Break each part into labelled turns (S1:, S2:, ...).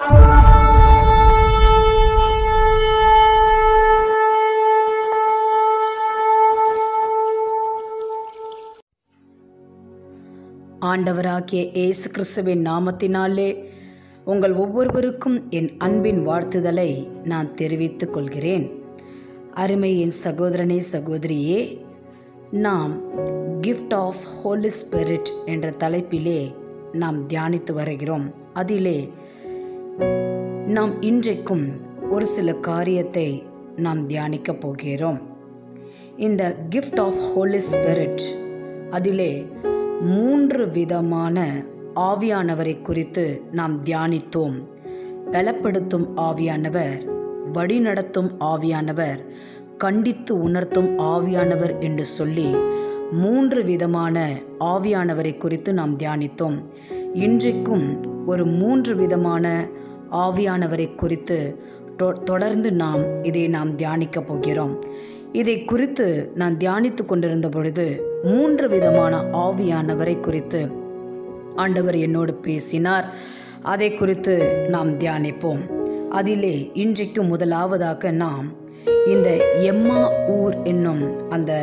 S1: ஆண்டவராகிய இயேசு கிறிஸ்துவின் நாமத்தினாலே உங்கள் ஒவ்வொருவருக்கும் என் அன்பின் வாழ்த்துதலை நான் தெரிவித்துக் கொள்கிறேன் அருமை என் சகோதரனே சகோதரியே நாம் கிஃப்ட் ஆஃப் ஹோலி ஸ்பிரிட் என்ற தலைப்பிலே நாம் தியானித்து வருகிறோம் அதிலே நாம் இன்றைக்கும் ஒரு சில காரியத்தை நாம் தியானிக்கப் போகிறோம் இந்த கிஃப்ட் ஆஃப் ஹோலி ஸ்பிரிட் அதிலே மூன்று விதமான ஆவியானவரை குறித்து நாம் தியானித்தோம் பலப்படுத்தும் ஆவியானவர் வழிநடத்தும் ஆவியானவர் கண்டித்து உணர்த்தும் ஆவியானவர் என்று சொல்லி மூன்று விதமான ஆவியானவரை குறித்து நாம் தியானித்தோம் இன்றைக்கும் ஒரு மூன்று விதமான ஆவியானவரை குறித்து தொ- தொடர்ந்து நாம் இதை நாம் தியானிக்கப் போகிறோம் இதை குறித்து நான் தியானித்து கொண்டிருந்த பொழுது மூன்று விதமான ஆவியானவரை குறித்து ஆண்டவர் என்னோடு பேசினார் அதை குறித்து நாம் தியானிப்போம் அதிலே இன்றைக்கு முதலாவதாக நாம் இந்த எம்மா ஊர் என்னும் அந்த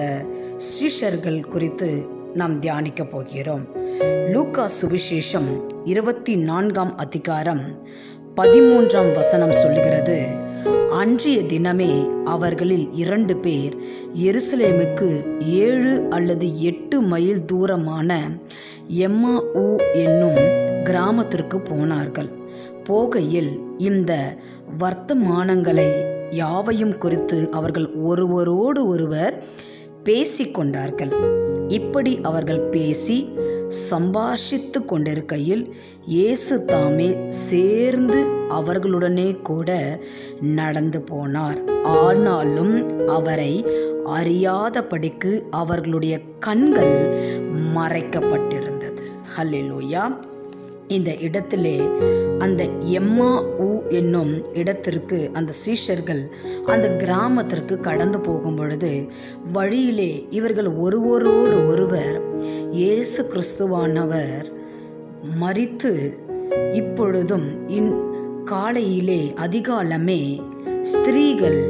S1: சீஷர்கள் குறித்து நாம் தியானிக்கப் போகிறோம் லூக்கா சுவிசேஷம் இருபத்தி நான்காம் அதிகாரம் பதிமூன்றாம் வசனம் சொல்லுகிறது அன்றைய தினமே அவர்களில் இரண்டு பேர் எருசலேமுக்கு ஏழு அல்லது எட்டு மைல் தூரமான எம்மா ஊ என்னும் கிராமத்திற்கு போனார்கள் போகையில் இந்த வர்த்தமானங்களை யாவையும் குறித்து அவர்கள் ஒருவரோடு ஒருவர் பேசிக்கொண்டார்கள் இப்படி அவர்கள் பேசி சம்பாஷித்து கொண்டிருக்கையில் இயேசு தாமே சேர்ந்து அவர்களுடனே கூட நடந்து போனார் ஆனாலும் அவரை அறியாதபடிக்கு அவர்களுடைய கண்கள் மறைக்கப்பட்டிருந்தது ஹல்லேலூயா இந்த இடத்திலே அந்த எம்மா ஊ என்னும் இடத்திற்கு அந்த சீஷர்கள் அந்த கிராமத்திற்கு கடந்து போகும் பொழுது வழியிலே இவர்கள் ஒருவரோடு ஒருவர் இயேசு கிறிஸ்துவானவர் மரித்து இப்பொழுதும் இன் காலையிலே அதிகாலமே ஸ்திரீகள்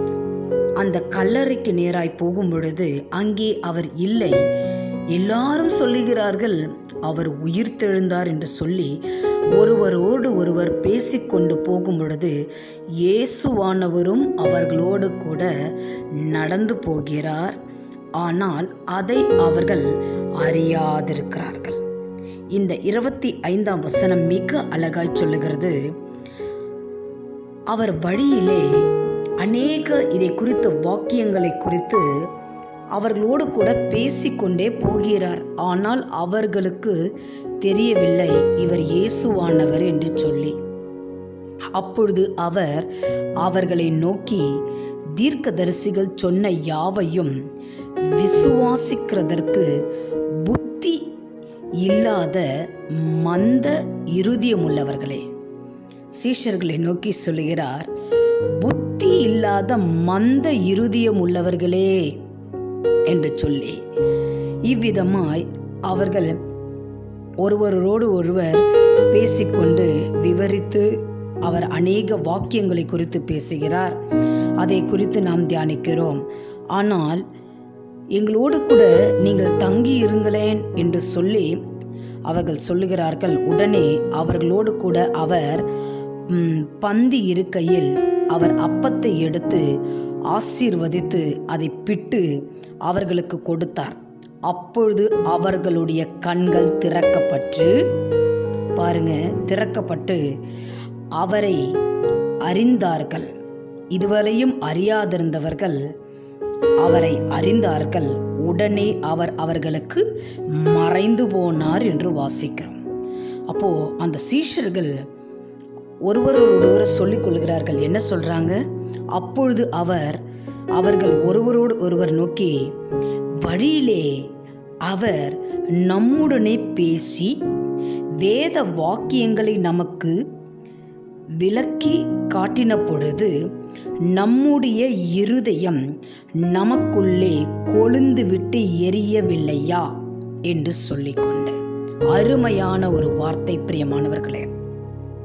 S1: அந்த கல்லறைக்கு நேராய் போகும் பொழுது அங்கே அவர் இல்லை எல்லாரும் சொல்லுகிறார்கள் அவர் உயிர்த்தெழுந்தார் என்று சொல்லி ஒருவரோடு ஒருவர் பேசிக்கொண்டு போகும் பொழுது இயேசுவானவரும் அவர்களோடு கூட நடந்து போகிறார் ஆனால் அதை அவர்கள் அறியாதிருக்கிறார்கள் இந்த இருபத்தி ஐந்தாம் வசனம் மிக அழகாய் சொல்லுகிறது அவர் வழியிலே அநேக இதை குறித்த வாக்கியங்களை குறித்து அவர்களோடு கூட பேசிக்கொண்டே போகிறார் ஆனால் அவர்களுக்கு தெரியவில்லை இவர் இயேசுவானவர் என்று சொல்லி அப்பொழுது அவர் அவர்களை நோக்கி தீர்க்கதரிசிகள் சொன்ன யாவையும் விசுவாசிக்கிறதற்கு புத்தி இல்லாத மந்த இருதயமுள்ளவர்களே சீஷர்களை நோக்கி சொல்லுகிறார் புத்தி இல்லாத மந்த இருதயம் உள்ளவர்களே என்று சொல்லி இவ்விதமாய் அவர்கள் ஒருவரோடு ஒருவர் பேசிக்கொண்டு விவரித்து அவர் அநேக வாக்கியங்களை குறித்து பேசுகிறார் அதை குறித்து நாம் தியானிக்கிறோம் ஆனால் எங்களோடு கூட நீங்கள் தங்கி இருங்களேன் என்று சொல்லி அவர்கள் சொல்லுகிறார்கள் உடனே அவர்களோடு கூட அவர் ம், பந்தி இருக்கையில் அவர் அப்பத்தை எடுத்து ஆசீர்வதித்து அதை பிட்டு அவர்களுக்கு கொடுத்தார் அப்பொழுது அவர்களுடைய கண்கள் திறக்கப்பட்டு பாருங்க திறக்கப்பட்டு அவரை அறிந்தார்கள் இதுவரையும் அறியாதிருந்தவர்கள் அவரை அறிந்தார்கள் உடனே அவர் அவர்களுக்கு மறைந்து போனார் என்று வாசிக்கிறோம் அப்போ அந்த சீஷர்கள் ஒருவரோடொருவர் சொல்லிக் கொள்கிறார்கள் என்ன சொல்றாங்க அப்பொழுது அவர் அவர்கள் ஒருவரோடு ஒருவர் நோக்கி வழியிலே அவர் நம்முடனே பேசி வேத வாக்கியங்களை நமக்கு விளக்கி காட்டின பொழுது நம்முடைய இருதயம் நமக்குள்ளே கொழுந்து விட்டு எரியவில்லையா என்று சொல்லிக்கொண்டு அருமையான ஒரு வார்த்தை பிரியமானவர்களே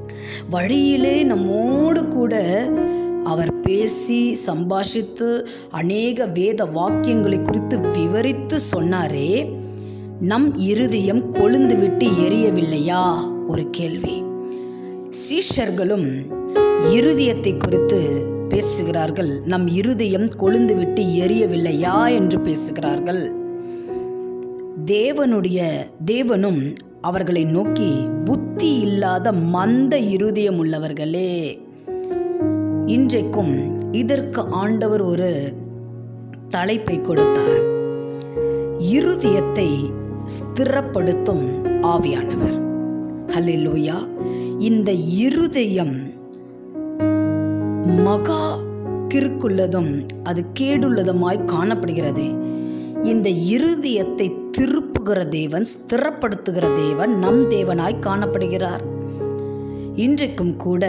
S1: வழியிலே நம்மோடு கூட அவர் பேசி சம்பாஷித்து அநேக வேத வாக்கியங்களை குறித்து விவரித்து சொன்னாரே நம் இருதயம் கொழுந்து விட்டு எரியவில்லையா ஒரு கேள்வி சீஷர்களும் இருதயத்தை குறித்து பேசுகிறார்கள் நம் இருதயம் கொழுந்து விட்டு எரியவில்லையா என்று பேசுகிறார்கள் தேவனுடைய தேவனும் அவர்களை நோக்கி புத்தி இல்லாத மந்த இருதயம் உள்ளவர்களே இன்றைக்கும் இதற்கு ஆண்டவர் ஒரு தலைப்பை கொடுத்தார் இருதயத்தை ஸ்திரப்படுத்தும் ஆவியானவர் ஹalleluya இந்த இருதயம் மகா கிறுக்குள்ளதும் அது கேடுள்ளதுமாய் காணப்படுகிறது இந்த இருதயத்தை திருப்புகிற தேவன் ஸ்திரப்படுத்துகிற தேவன் நம் தேவனாய் காணப்படுகிறார் இன்றைக்கும் கூட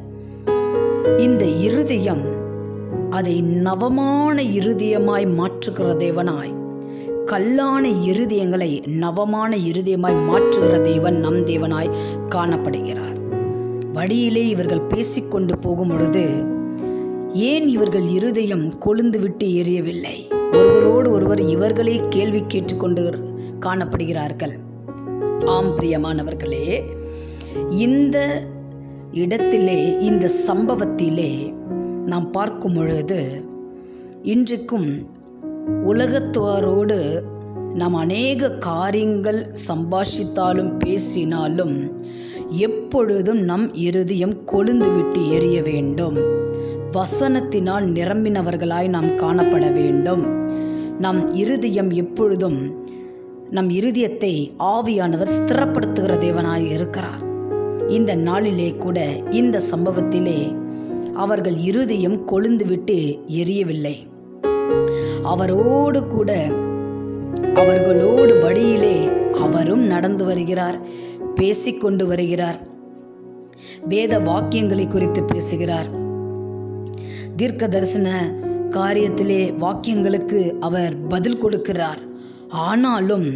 S1: இந்த இருதயம் அதை நவமான இருதயமாய் மாற்றுகிற தேவனாய் கல்லான இருதயங்களை நவமான இருதயமாய் மாற்றுகிற தேவன் நம் தேவனாய் காணப்படுகிறார் வழியிலே இவர்கள் பேசிக்கொண்டு போகும் பொழுது ஏன் இவர்கள் இருதயம் கொழுந்து விட்டு எரியவில்லை ஒருவரோடு ஒருவர் இவர்களே கேள்வி கேட்டுக்கொண்டு காணப்படுகிறார்கள் ஆம் பிரியமானவர்களே இந்த இடத்திலே இந்த சம்பவத்திலே நாம் பார்க்கும் பொழுது இன்றைக்கும் உலகத்தாரோடு நாம் அநேக காரியங்கள் சம்பாஷித்தாலும் பேசினாலும் எப்பொழுதும் நம் இருதயம் கொழுந்து விட்டு எரிய வேண்டும் வசனத்தினால் நிரம்பினவர்களாய் நாம் காணப்பட வேண்டும் நம் இருதயம் எப்பொழுதும் நம் இருதயத்தை ஆவியானவர் ஸ்திரப்படுத்துகிற தேவனாய் இருக்கிறார் இந்த நாளிலே கூட இந்த சம்பவத்திலே அவர்கள் இருதயம் கொழுந்து விட்டு எரியவில்லை அவரோடு கூட அவர்களோடு வழியிலே அவரும் நடந்து வருகிறார் பேசிக்கொண்டு வருகிறார் வேத வாக்கியங்களை குறித்து பேசுகிறார் தீர்க்க தரிசன காரியத்திலே வாக்கியங்களுக்கு அவர் பதில் கொடுக்கிறார் ஆனாலும்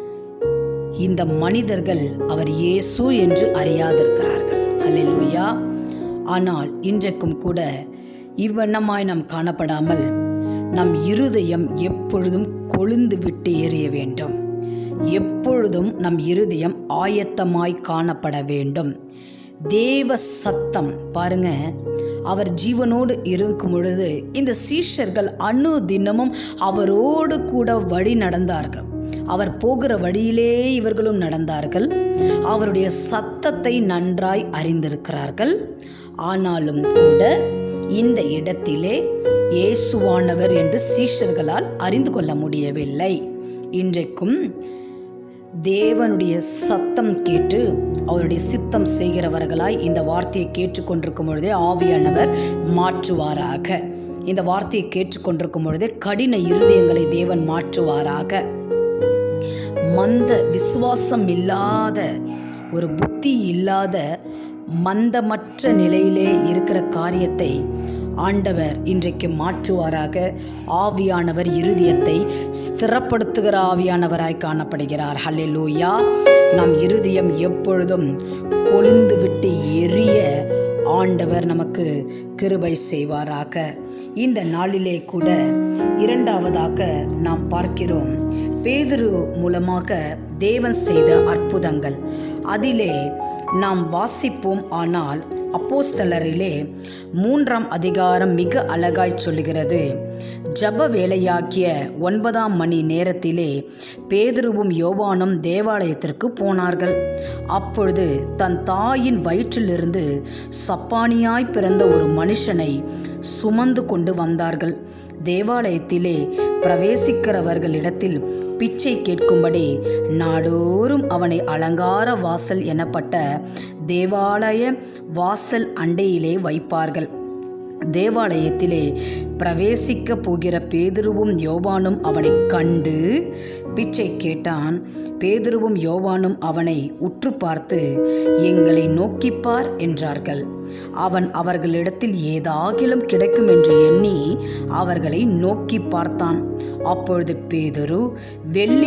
S1: இந்த மனிதர்கள் அவர் இயேசு என்று அறியாதிருக்கிறார்கள் அல்லேலூயா ஆனால் இன்றைக்கும் கூட இவ்வண்ணமாய் நாம் காணப்படாமல் நம் இருதயம் எப்பொழுதும் கொழுந்து விட்டு எரிய வேண்டும் எப்பொழுதும் நம் இருதயம் ஆயத்தமாய் காணப்பட வேண்டும் தேவ சத்தம் பாருங்க அவர் ஜீவனோடு இருக்கும் பொழுது இந்த சீஷர்கள் அணு தினமும் அவரோடு கூட வழி நடந்தார்கள் அவர் போகிற வழியிலே இவர்களும் நடந்தார்கள் அவருடைய சத்தத்தை நன்றாய் அறிந்திருக்கிறார்கள் ஆனாலும் கூட இந்த இடத்திலே இயேசுவானவர் என்று சீஷர்களால் அறிந்து கொள்ள முடியவில்லை இன்றைக்கும் தேவனுடைய சத்தம் கேட்டு அவருடைய சித்தம் செய்கிறவர்களாய் இந்த வார்த்தையை கேட்டுக்கொண்டிருக்கும் பொழுதே ஆவியானவர் மாற்றுவாராக இந்த வார்த்தையை கேட்டுக்கொண்டிருக்கும் பொழுதே கடின இருதயங்களை தேவன் மாற்றுவாராக மந்த விசுவாசம் இல்லாத ஒரு புத்தி இல்லாத மந்தமற்ற நிலையிலே இருக்கிற காரியத்தை ஆண்டவர் இன்றைக்கு மாற்றுவாராக ஆவியானவர் இருதயத்தை ஸ்திரப்படுத்துகிற ஆவியானவராய் காணப்படுகிறார் ஹல்லேலூயா நம் இருதயம் எப்பொழுதும் கொழுந்து விட்டு எரிய ஆண்டவர் நமக்கு கிருபை செய்வாராக இந்த நாளிலே கூட இரண்டாவதாக நாம் பார்க்கிறோம் பேதுரு மூலமாக தேவன் செய்த அற்புதங்கள் அதிலே நாம் வாசிப்போம் ஆனால் அப்போஸ்தலரிலே மூன்றாம் அதிகாரம் மிக அழகாய் சொல்லுகிறது ஜப வேலையாக்கிய ஒன்பதாம் மணி நேரத்திலே பேதுருவும் யோவானும் தேவாலயத்திற்கு போனார்கள் அப்பொழுது தன் தாயின் வயிற்றிலிருந்து சப்பானியாய் பிறந்த ஒரு மனுஷனை சுமந்து கொண்டு வந்தார்கள் தேவாலயத்திலே பிரவேசிக்கிறவர்களிடத்தில் பிச்சை கேட்கும்படி நாடோறும் அவனை அலங்கார வாசல் எனப்பட்ட தேவாலய வாசல் அண்டையிலே வைப்பார்கள் தேவாலயத்திலே பிரவேசிக்க போகிற பேதுருவும் யோவானும் அவனை கண்டு பிச்சை கேட்டான் பேதுருவும் யோவானும் அவனை உற்று பார்த்து எங்களை நோக்கிப்பார் என்றார்கள் அவன் அவர்களிடத்தில் ஏதாகிலும் கிடைக்கும் என்று எண்ணி அவர்களை நோக்கி பார்த்தான் அப்பொழுது பேதுரு வெள்ளியும்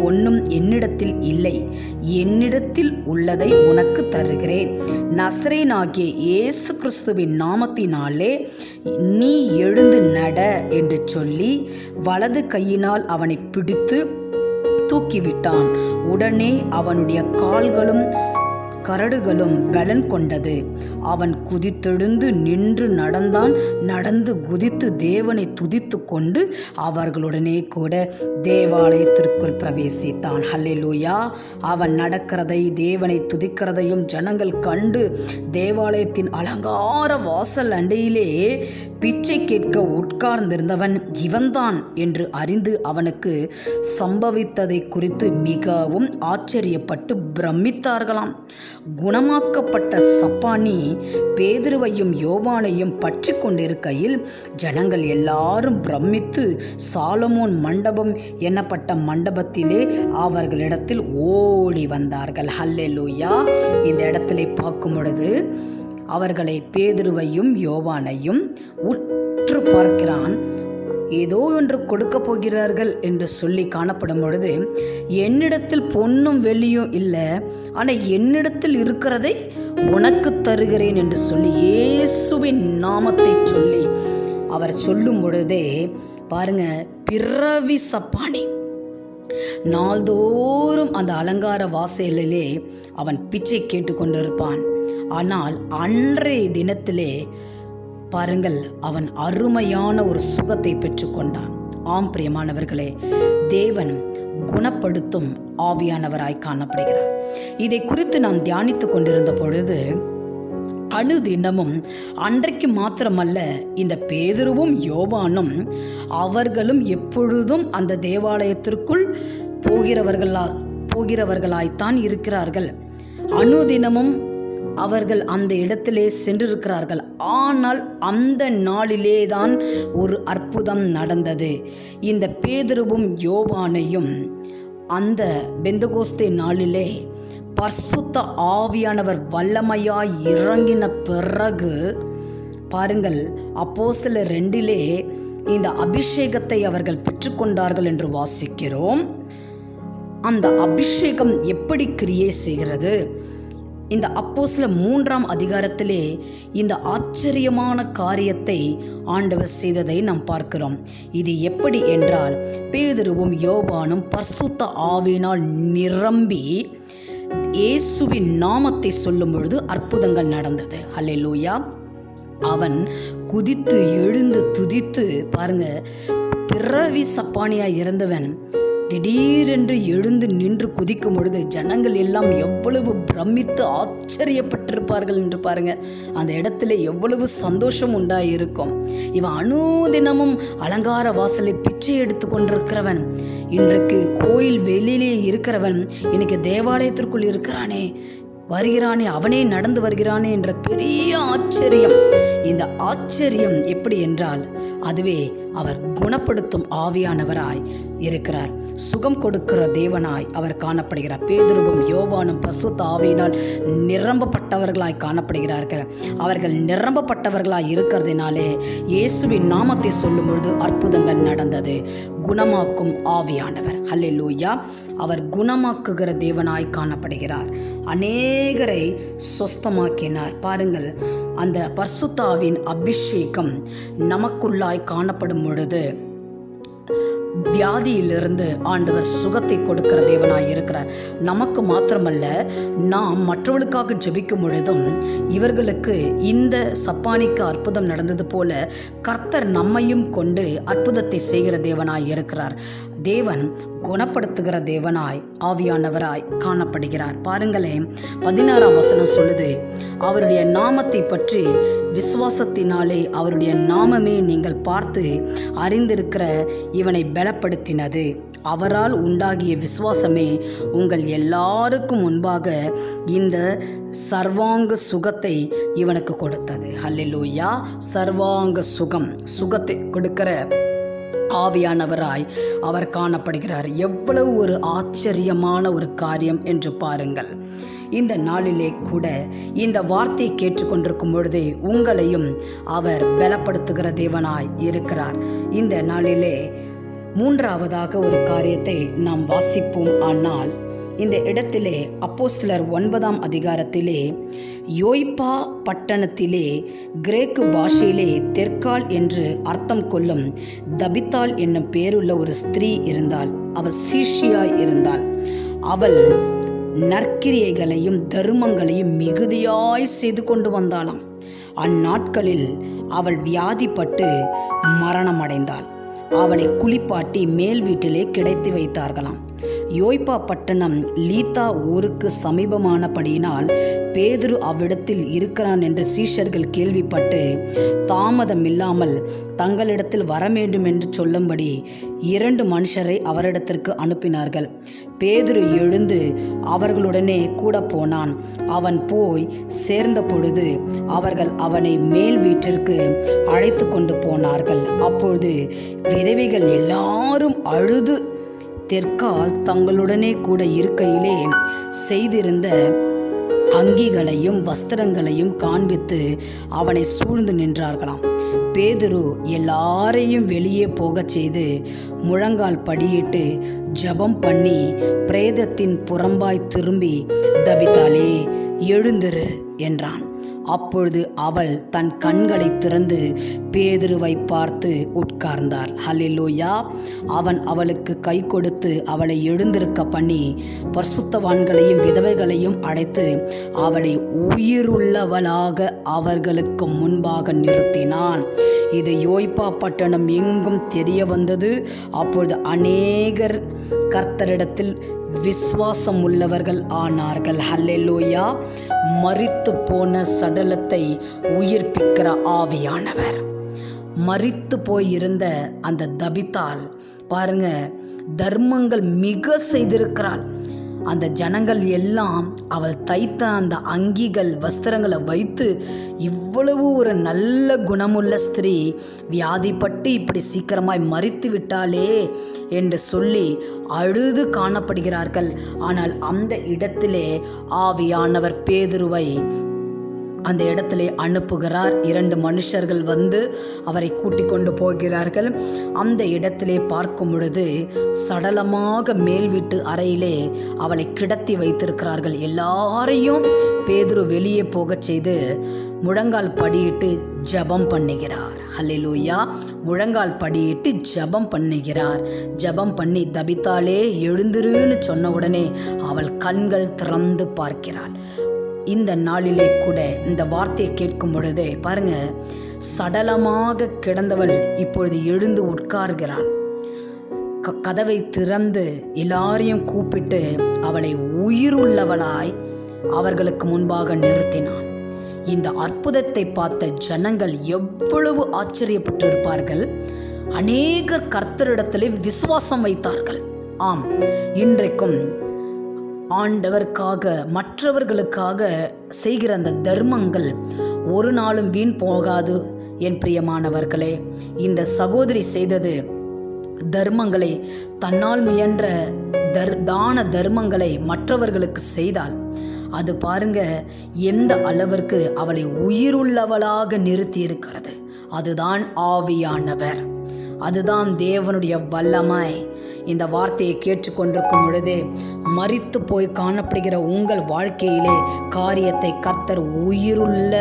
S1: பொன்னும் என்னிடத்தில் இல்லை என்னிடத்தில் உள்ளதை உனக்கு தருகிறேன் நசரேனாகிய இயேசு கிறிஸ்துவின் நாமத்தினாலே நீ எழுந்து நட என்று சொல்லி வலது கையினால் அவனை பிடித்து தூக்கிவிட்டான் உடனே அவனுடைய கால்களும் கரடுகளும் பலன் கொண்டது அவன் குதித்தெழுந்து நின்று நடந்தான் நடந்து குதித்து தேவனை துதித்து கொண்டு அவர்களுடனே கூட தேவாலயத்திற்குள் பிரவேசித்தான் ஹல்லேலூயா அவன் நடக்கிறதை தேவனை துதிக்கிறதையும் ஜனங்கள் கண்டு தேவாலயத்தின் அலங்கார வாசல் அண்டையிலே பிச்சை கேட்க உட்கார்ந்திருந்தவன் இவன்தான் என்று அறிந்து அவனுக்கு சம்பவித்ததை குறித்து மிகவும் ஆச்சரியப்பட்டு பிரமித்தார்களாம் குணமாக்கப்பட்ட சப்பானி பேதுருவையும் யோவானையும் பற்றி கொண்டிருக்கையில் ஜனங்கள் எல்லாரும் பிரமித்து சாலமோன் மண்டபம் என்னப்பட்ட மண்டபத்திலே அவர்களிடத்தில் ஓடி வந்தார்கள் ஹல்லெலூயா இந்த இடத்திலே பார்க்கும் பொழுது அவர்களை பேதுருவையும் யோவானையும் உற்று பார்க்கிறான் ஏதோ ஒன்று கொடுக்க போகிறார்கள் என்று சொல்லி காணப்படும் பொழுது என்னிடத்தில் பொன்னும் வெள்ளியும் இல்லை ஆனால் என்னிடத்தில் இருக்கிறதை உனக்கு தருகிறேன் என்று சொல்லி இயேசுவின் நாமத்தை சொல்லி அவர் சொல்லும் பொழுதே பாருங்க பிறவி சப்பானி நாள்தோறும் அந்த அலங்கார வாசலிலே அவன் பிச்சை கேட்டுக்கொண்டிருப்பான் ஆனால் அன்றைய தினத்திலே பாருங்கள் அவன் அருமையான ஒரு சுகத்தை பெற்றுக்கொண்டான் ஆம் பிரியமானவர்களே தேவன் குணப்படுத்தும் ஆவியானவராய் காணப்படுகிறார் இதை குறித்து நான் தியானித்து கொண்டிருந்த பொழுது அணுதினமும் அன்றைக்கு மாத்திரமல்ல இந்த பேதுருவும் யோவானும் அவர்களும் எப்பொழுதும் அந்த தேவாலயத்திற்குள் போகிறவர்களா போகிறவர்களாய்த்தான் இருக்கிறார்கள் அணுதினமும் அவர்கள் அந்த இடத்திலே சென்றிருக்கிறார்கள் ஆனால் அந்த நாளிலே தான் ஒரு அற்புதம் நடந்தது இந்த பேதுருவும் யோவானையும் அந்த பெந்தகோஸ்தே நாளிலே பர்சுத்த ஆவியானவர் வல்லமையாய் இறங்கின பிறகு பாருங்கள் அப்போஸ்தல ரெண்டிலே இந்த அபிஷேகத்தை அவர்கள் பெற்றுக்கொண்டார்கள் என்று வாசிக்கிறோம் அந்த அபிஷேகம் எப்படி கிரியை செய்கிறது இந்த அப்போஸ்ல மூன்றாம் அதிகாரத்திலே இந்த ஆச்சரியமான காரியத்தை ஆண்டவர் செய்ததை நாம் பார்க்கிறோம் இது எப்படி என்றால் பேதுருவும் யோவானும் பர்சுத்த ஆவினால் நிரம்பி இயேசுவின் நாமத்தை சொல்லும் பொழுது அற்புதங்கள் நடந்தது ஹல்லேலூயா அவன் குதித்து எழுந்து துதித்து பாருங்க பிறவி சப்பானியா இறந்தவன் திடீரென்று எழுந்து நின்று குதிக்கும் பொழுது ஜனங்கள் எல்லாம் எவ்வளவு பிரமித்து ஆச்சரியப்பட்டிருப்பார்கள் என்று பாருங்க அந்த இடத்துல எவ்வளவு சந்தோஷம் உண்டாயிருக்கும் இவன் அனுதினமும் அலங்கார வாசலை பிச்சை எடுத்து கொண்டிருக்கிறவன் இன்றைக்கு கோயில் வெளியிலே இருக்கிறவன் இன்னைக்கு தேவாலயத்திற்குள் இருக்கிறானே வருகிறானே அவனே நடந்து வருகிறானே என்ற பெரிய ஆச்சரியம் இந்த ஆச்சரியம் எப்படி என்றால் அதுவே அவர் குணப்படுத்தும் ஆவியானவராய் இருக்கிறார் சுகம் கொடுக்கிற தேவனாய் அவர் காணப்படுகிறார் பேதுருவும் யோவானும் பசுத்த ஆவியினால் நிரம்பப்பட்டவர்களாய் காணப்படுகிறார்கள் அவர்கள் நிரம்பப்பட்டவர்களாய் இருக்கிறதுனாலே இயேசுவின் நாமத்தை சொல்லும் பொழுது அற்புதங்கள் நடந்தது குணமாக்கும் ஆவியானவர் ஹல்லேலூயா அவர் குணமாக்குகிற தேவனாய் காணப்படுகிறார் அநேகரை சொஸ்தமாக்கினார் பாருங்கள் அந்த பர்சுத்தாவின் அபிஷேகம் நமக்குள்ளாய் காணப்படும் பொழுது வியாதியிலிருந்து ஆண்டவர் சுகத்தை கொடுக்கிற தேவனாய் இருக்கிறார் நமக்கு மாத்திரமல்ல நாம் மற்றவர்களுக்காக ஜெபிக்கும் பொழுதும் இவர்களுக்கு இந்த சப்பானிக்கு அற்புதம் நடந்தது போல கர்த்தர் நம்மையும் கொண்டு அற்புதத்தை செய்கிற தேவனாய் இருக்கிறார் தேவன் குணப்படுத்துகிற தேவனாய் ஆவியானவராய் காணப்படுகிறார் பாருங்களேன் பதினாறாம் வசனம் சொல்லுது அவருடைய நாமத்தை பற்றி விசுவாசத்தினாலே அவருடைய நாமமே நீங்கள் பார்த்து அறிந்திருக்கிற இவனை பலப்படுத்தினது அவரால் உண்டாகிய விசுவாசமே உங்கள் எல்லாருக்கும் முன்பாக இந்த சர்வாங்க சுகத்தை இவனுக்கு கொடுத்தது ஹல்லேலூயா சர்வாங்க சுகம் சுகத்தை கொடுக்கிற ஆவியானவராய் அவர் காணப்படுகிறார் எவ்வளவு ஒரு ஆச்சரியமான ஒரு காரியம் என்று பாருங்கள் இந்த நாளிலே கூட இந்த வார்த்தையை கேட்டுக்கொண்டிருக்கும் பொழுதே உங்களையும் அவர் பலப்படுத்துகிற தேவனாய் இருக்கிறார் இந்த நாளிலே மூன்றாவதாக ஒரு காரியத்தை நாம் வாசிப்போம் ஆனால் இந்த இடத்திலே அப்போஸ்தலர் ஒன்பதாம் அதிகாரத்திலே யோய்பா பட்டணத்திலே கிரேக்கு பாஷையிலே தெற்கால் என்று அர்த்தம் கொள்ளும் தபித்தாள் என்னும் பேருள்ள ஒரு ஸ்திரீ இருந்தாள் அவள் சீஷியாய் இருந்தாள் அவள் நற்கிரியைகளையும் தருமங்களையும் மிகுதியாய் செய்து கொண்டு வந்தாளாம் அந்நாட்களில் அவள் வியாதிப்பட்டு மரணமடைந்தாள் அவளை குளிப்பாட்டி மேல் வீட்டிலே கிடைத்து வைத்தார்களாம் யோய்பா பட்டணம் லீத்தா ஊருக்கு சமீபமானபடியினால் பேதுரு அவ்விடத்தில் இருக்கிறான் என்று சீஷர்கள் கேள்விப்பட்டு தாமதமில்லாமல் தங்களிடத்தில் வர வேண்டும் என்று சொல்லும்படி இரண்டு மனுஷரை அவரிடத்திற்கு அனுப்பினார்கள் பேதுரு எழுந்து அவர்களுடனே கூட போனான் அவன் போய் சேர்ந்த பொழுது அவர்கள் அவனை மேல் வீட்டிற்கு அழைத்து கொண்டு போனார்கள் அப்பொழுது விதவைகள் எல்லாரும் அழுது தெற்கால் தங்களுடனே கூட இருக்கையிலே செய்திருந்த அங்கிகளையும் வஸ்திரங்களையும் காண்பித்து அவனை சூழ்ந்து நின்றார்களாம் பேதுரு எல்லாரையும் வெளியே போகச் செய்து முழங்கால் படியிட்டு ஜெபம் பண்ணி பிரேதத்தின் புறம்பாய் திரும்பி தபித்தாளே எழுந்திரு என்றான் அப்பொழுது அவள் தன் கண்களை திறந்து பேதுருவை பார்த்து உட்கார்ந்தாள் ஹல்லேலூயா அவன் அவளுக்கு கை கொடுத்து அவளை எழுந்திருக்க பண்ணி பரிசுத்தவான்களையும் விதவைகளையும் அழைத்து அவளை உயிருள்ளவளாக அவர்களுக்கு முன்பாக நிறுத்தினான் இது யோய்பா பட்டணம் எங்கும் தெரிய வந்தது அப்பொழுது அநேகர் கர்த்தரிடத்தில் விசுவாசம் உள்ளவர்கள் ஆனார்கள் ஹல்லேலூயா மரித்து போன சடலத்தை உயிர்ப்பிக்கிற ஆவியானவர் மரித்து போயிருந்த அந்த தபித்தால் பாருங்க தர்மங்கள் மிக செய்திருக்கிறாள் அந்த ஜனங்கள் எல்லாம் அவள் தைத்த அந்த அங்கிகள் வஸ்திரங்களை வைத்து இவ்வளவு ஒரு நல்ல குணமுள்ள ஸ்திரீ வியாதிப்பட்டு இப்படி சீக்கிரமாய் மறித்து விட்டாளே என்று சொல்லி அழுது காணப்படுகிறார்கள் ஆனால் அந்த இடத்திலே ஆவியானவர் பேதுருவை அந்த இடத்திலே அனுப்புகிறார் இரண்டு மனுஷர்கள் வந்து அவரை கூட்டிக் கொண்டு போகிறார்கள் அந்த இடத்திலே பார்க்கும் பொழுது சடலமாக மேல் வீட்டு அறையிலே அவளை கிடத்தி வைத்திருக்கிறார்கள் எல்லாரையும் பேதுரு வெளியே போகச் செய்து முழங்கால் படியிட்டு ஜெபம் பண்ணுகிறார் ஹல்லேலூயா முழங்கால் படியிட்டு ஜெபம் பண்ணுகிறார் ஜெபம் பண்ணி தபித்தாலே எழுந்திருன்னு சொன்ன உடனே அவள் கண்கள் திறந்து பார்க்கிறாள் இந்த நாளிலே கூட இந்த வார்த்தையை கேட்கும் பொழுதே பாருங்க சடலமாக கிடந்தவள் இப்பொழுது எழுந்து உட்கார்கிறாள் க- கதவை திறந்து எல்லாரையும் கூப்பிட்டு அவளை உயிருள்ளவளாய் அவர்களுக்கு முன்பாக நிறுத்தினான் இந்த அற்புதத்தை பார்த்த ஜனங்கள் எவ்வளவு ஆச்சரியப்பட்டிருப்பார்கள் அநேகர் கர்த்தரிடத்திலே விசுவாசம் வைத்தார்கள் ஆம் இன்றைக்கும் ஆண்டவருக்காக மற்றவர்களுக்காக செய்கிற அந்த தர்மங்கள் ஒரு நாளும் வீண் போகாது என் பிரியமானவர்களே இந்த சகோதரி செய்தது தர்மங்களை தன்னால் முயன்ற தர் தான தர்மங்களை மற்றவர்களுக்கு செய்தால் அது பாருங்க எந்த அளவிற்கு அவளை உயிருள்ளவளாக நிறுத்தி இருக்கிறது அதுதான் ஆவியானவர் அதுதான் தேவனுடைய வல்லமை இந்த வார்த்தையை கேட்டுக்கொண்டிருக்கும் பொழுதே மரித்து போய் காணப்படுகிற உங்கள் வாழ்க்கையிலே காரியத்தை கர்த்தர் உயிருள்ள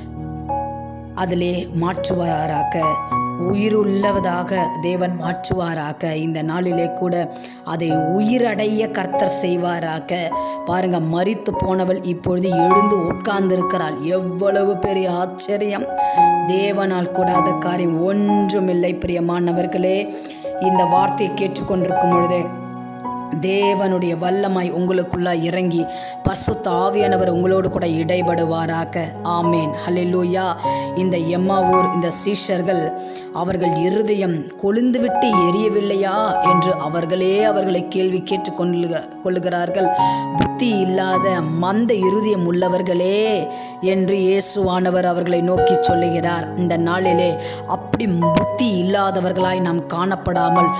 S1: அதிலே மாற்றுவாராக உயிருள்ளவதாக தேவன் மாற்றுவாராக இந்த நாளிலே கூட அதை உயிரடைய கர்த்தர் செய்வாராக பாருங்க மரித்து போனவள் இப்பொழுது எழுந்து உட்கார்ந்திருக்கிறாள் எவ்வளவு பெரிய ஆச்சரியம் தேவனால் கூடாத காரியம் ஒன்றுமில்லை பிரியமானவர்களே இந்த வார்த்தையை கேட்டுக்கொண்டிருக்கும் பொழுதே தேவனுடைய வல்லமாய் உங்களுக்குள்ளாய் இறங்கி பரிசுத்த ஆவியானவர் உங்களோடு கூட இடைபடுவாராக ஆமேன் ஹalleluya இந்த எம்மாவூர் இந்த சீஷர்கள் அவர்கள் இருதயம் கொழுந்துவிட்டு எரியவில்லையா என்று அவர்களே அவர்களை கேள்வி கேட்டுக்கொள்ளுக கொள்ளுகிறார்கள் புத்தி இல்லாத மந்த இருதயம் உள்ளவர்களே என்று இயேசுவானவர் அவர்களை நோக்கி சொல்லுகிறார் இந்த நாளிலே அப்படி புத்தி இல்லாதவர்களாய் நாம் காணப்படாமல் புத்தி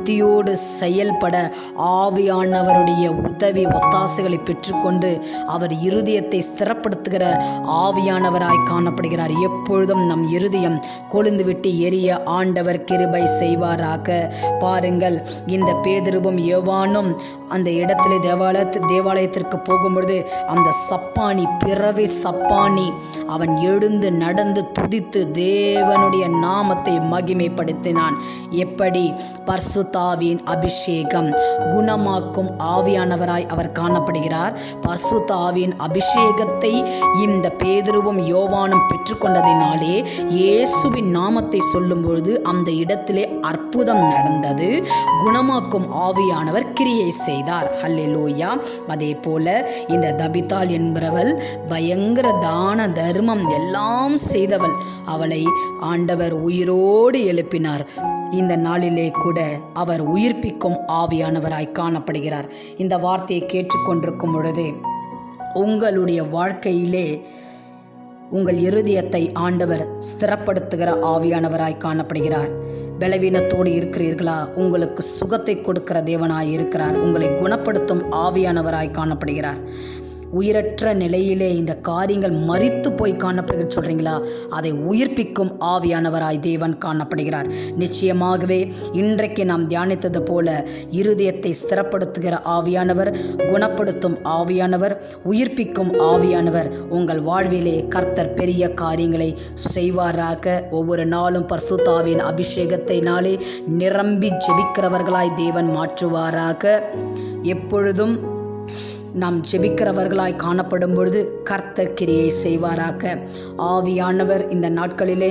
S1: பக்தியோடு செயல்பட ஆவியானவருடைய உதவி ஒத்தாசைகளை பெற்றுக்கொண்டு அவர் இருதயத்தை ஸ்திரப்படுத்துகிற ஆவியானவராய் காணப்படுகிறார் எப்பொழுதும் நம் இருதயம் கொழுந்துவிட்டு எரிய ஆண்டவர் கிருபை செய்வாராக பாருங்கள் இந்த பேதிருவும் யோவானும் அந்த இடத்திலே தேவாலயத்து தேவாலயத்திற்கு போகும்பொழுது அந்த சப்பானி பிறவி சப்பானி அவன் எழுந்து நடந்து துதித்து தேவனுடைய நாமத்தை மகிமைப்படுத்தினான் எப்படி பர்சுத்தாவின் அபிஷேகம் குணமாக்கும் ஆவியானவராய் அவர் காணப்படுகிறார் பர்சுத்தாவின் அபிஷேகத்தை இந்த பேதுருவும் யோவானும் பெற்றுக்கொண்டதினாலே இயேசுவின் நாமத்தை சொல்லும் பொழுது அந்த இடத்திலே அற்புதம் நடந்தது குணமாக்கும் ஆவியானவர் கிரியை செய்தார் ஹல்லேலூயா அதே போல இந்த தபிதாள் என்பவள் பயங்கர தான தர்மம் எல்லாம் செய்தவள் அவளை ஆண்டவர் உயிரோடு எழுப்பினார் இந்த நாளிலே கூட அவர் உயிர்ப்பிக்கும் ஆவியானவராய் காணப்படுகிறார் இந்த வார்த்தையை கேட்டுக்கொண்டிருக்கும் பொழுது உங்களுடைய வாழ்க்கையிலே உங்கள் இருதயத்தை ஆண்டவர் ஸ்திரப்படுத்துகிற ஆவியானவராய் காணப்படுகிறார் பலவீனத்தோடு இருக்கிறீர்களா உங்களுக்கு சுகத்தை கொடுக்கிற தேவனாய் இருக்கிறார் உங்களை குணப்படுத்தும் ஆவியானவராய் காணப்படுகிறார் உயிரற்ற நிலையிலே இந்த காரியங்கள் மறித்து போய் காணப்படுகிறது சொல்கிறீங்களா அதை உயிர்ப்பிக்கும் ஆவியானவராய் தேவன் காணப்படுகிறார் நிச்சயமாகவே இன்றைக்கு நாம் தியானித்தது போல இருதயத்தை ஸ்திரப்படுத்துகிற ஆவியானவர் குணப்படுத்தும் ஆவியானவர் உயிர்ப்பிக்கும் ஆவியானவர் உங்கள் வாழ்விலே கர்த்தர் பெரிய காரியங்களை செய்வாராக ஒவ்வொரு நாளும் பர்சுத்தாவின் அபிஷேகத்தை நாளே நிரம்பி ஜெபிக்கிறவர்களாய் தேவன் மாற்றுவாராக எப்பொழுதும் நாம் ஜெபிக்கிறவர்களாய் காணப்படும் பொழுது கர்த்தர் கிரியை செய்வாராக ஆவியானவர் இந்த நாட்களிலே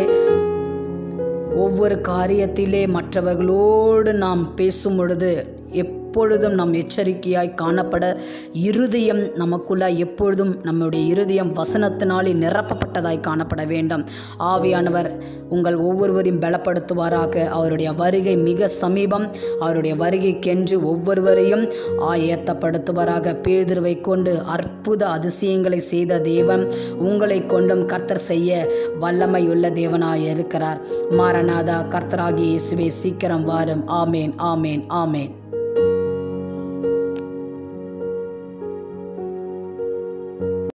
S1: ஒவ்வொரு காரியத்திலே மற்றவர்களோடு நாம் பேசும் பொழுது எப்பொழுதும் நாம் எச்சரிக்கையாய் காணப்பட இருதயம் நமக்குள்ள எப்பொழுதும் நம்முடைய இருதயம் வசனத்தினாலே நிரப்பப்பட்டதாய் காணப்பட வேண்டும் ஆவியானவர் உங்கள் ஒவ்வொருவரையும் பலப்படுத்துவாராக அவருடைய வருகை மிக சமீபம் அவருடைய வருகைக்கென்று ஒவ்வொருவரையும் ஆயத்தப்படுத்துவாராக பேதுருவை கொண்டு அற்புத அதிசயங்களை செய்த தேவன் உங்களை கொண்டும் கர்த்தர் செய்ய வல்லமையுள்ள தேவனாய் இருக்கிறார் மாரநாதா கர்த்தராகிய இயேசுவே சீக்கிரம் வாரும் ஆமேன் ஆமேன் ஆமேன்